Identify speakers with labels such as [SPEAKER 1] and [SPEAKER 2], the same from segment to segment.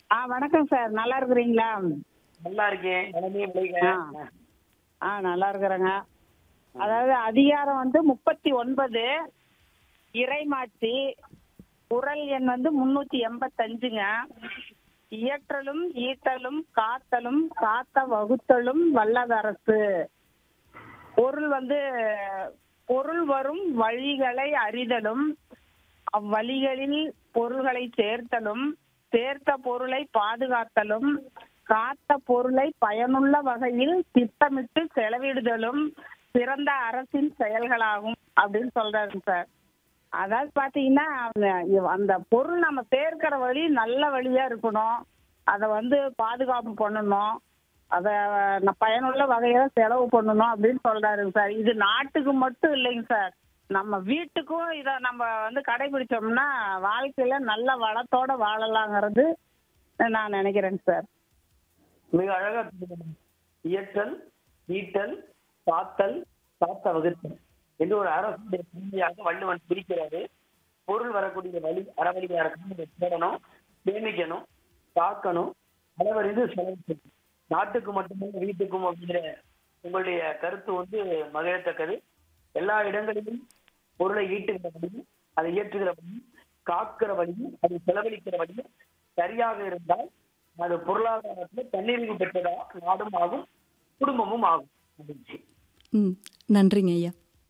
[SPEAKER 1] ஆ வணக்கம் சார் நல்லா இருக்கிறீங்களா
[SPEAKER 2] நல்லா இருக்கேன் நலமே விளைக
[SPEAKER 1] ஆ. ஆ நல்லா இருக்கிறேங்க அதாவது அதிகாரம் வந்து முப்பத்தி ஒன்பது இறைமாட்சி குரல் எண் வந்து முன்னூத்தி எண்பத்தஞ்சுங்க இயற்றலும் ஈட்டலும் காத்தலும் காத்த வகுத்தலும் வல்லதரசு பொருள் வந்து பொருள் வரும் வழிகளை அறிதலும் அவ்வழிகளில் பொருள்களை சேர்த்தலும் சேர்த்த பொருளை பாதுகாத்தலும் காத்த பொருளை பயனுள்ள வகையில் திட்டமிட்டு செலவிடுதலும் சிறந்த அரசின் செயல்களாகும் அப்படின்னு சொல்றாரு சார் அதாவது பாத்தீங்கன்னா அந்த- அந்த பொருள் நம்ம சேர்க்கிற வழி நல்ல வழியா இருக்கணும் அதை வந்து பாதுகாப்பு பண்ணணும் அதை ந- பயனுள்ள வகையில செலவு பண்ணணும் அப்படின்னு சொல்றாருங்க சார் இது நாட்டுக்கு மட்டும் இல்லைங்க சார் நம்ம வீட்டுக்கும் இதை நம்ம வந்து கடைபிடிச்சோம்னா வாழ்க்கையில நல்ல வளத்தோட வாழலாங்கிறது நான் நினைக்கிறேங்க சார்
[SPEAKER 2] மிக அழகா சொல்லுங்க. இயற்றல் ஈட்டல் காத்தல் காத்த வகுத்தல் என்று ஒரு அரசுடைய தன்மையாக வள்ளுவன் பிரிக்கிறாரு பொருள் வரக்கூடிய வழி அறவழியா இருக்கணும் தேடணும் சேமிக்கணும் காக்கணும் அளவறிந்து செலவிக்கணும் நாட்டுக்கு மட்டுமல்ல வீட்டுக்கும் அப்படிங்கிற உங்களுடைய கருத்து வந்து மகிழத்தக்கது எல்லா இடங்களிலும் பொருளை ஈட்டுகிற வழியும் அதை இயற்றுகிற வழியும் காக்கிற வழியும் அதை செலவழிக்கிற வழியும் சரியாக இருந்தால் அது பொருளாதாரத்துல தன்னிறைவு பெற்றதா நாடும் ஆகும் குடும்பமும் ஆகும் மகிழ்ச்சி
[SPEAKER 3] ம் நன்றிங்க ஐயா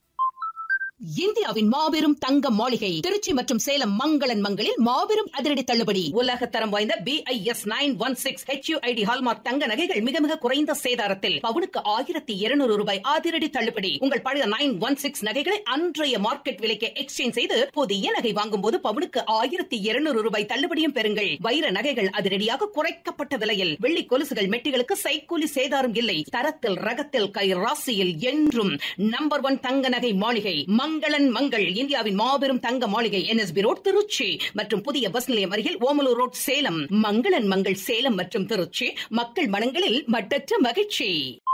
[SPEAKER 4] இந்தியாவின் மாபெரும் தங்க மாளிகை திருச்சி மற்றும் சேலம் மங்களன் மங்களில் மாபெரும் அதிரடி தள்ளுபடி உலக தரம் வாய்ந்த BIS nine one six HUID hallmark தங்க நகைகள் மிக மிக குறைந்த சேதாரத்தில் பவுனுக்கு ஆயிரத்தி இருநூறு ரூபாய் அதிரடி தள்ளுபடி உங்கள் பழைய நைன் ஒன் சிக்ஸ் நகைகளை அன்றைய மார்க்கெட் விலைக்கு எக்ஸ்சேஞ்ச் செய்து புதிய நகை வாங்கும் போது பவுனுக்கு ஆயிரத்தி இருநூறு ரூபாய் தள்ளுபடியும் பெறுங்கள் வைர நகைகள் அதிரடியாக குறைக்கப்பட்ட விலையில் வெள்ளி கொலுசுகள் மெட்டிகளுக்கு சைக்கூலி சேதாரம் இல்லை தரத்தில் ரகத்தில் கை ராசியில் என்றும் நம்பர் ஒன் தங்க நகை மாளிகை மங்களன் மங்கள் இந்தியாவின் மாபெரும் தங்க மாளிகை என்எஸ்பி ரோட் திருச்சி மற்றும் புதிய பஸ் நிலையம் அருகில் ஓமலூர் ரோட் சேலம் மங்களன் மங்கள் சேலம் மற்றும் திருச்சி மக்கள் மனங்களில் மட்டற்ற மகிழ்ச்சி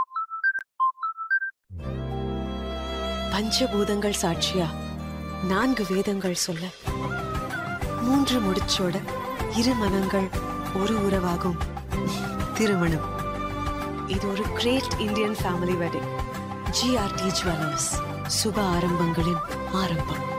[SPEAKER 5] பஞ்சபூதங்கள் சாட்சியா நான்கு வேதங்கள் சொல்ல மூன்று முடிச்சோட இரு மனங்கள் ஒரு உறவாகும் திருமணம் இது ஒரு great Indian family wedding GRT jewellers சுப ஆரம்பங்களின் ஆரம்பம்